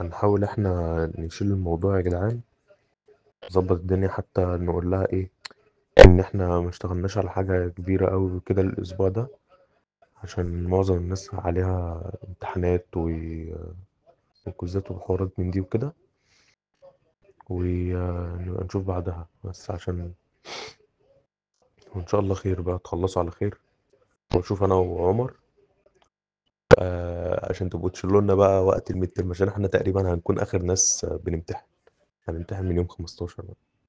هنحاول إحنا نشيل الموضوع يا جدعان نظبط الدنيا حتى نقول لها إيه إن إحنا ما اشتغلناش على حاجة كبيرة أوي كده الأسبوع ده عشان معظم الناس عليها امتحانات و... وكوزات وحوارات من دي وكده ونبقى نشوف بعدها بس عشان وإن شاء الله خير بقى تخلصوا على خير وأشوف أنا وعمر آه عشان تبقوا تشيلوا لنا بقى وقت الميد ترم عشان احنا تقريبا هنكون آخر ناس بنمتحن هنمتحن من يوم 15 بقى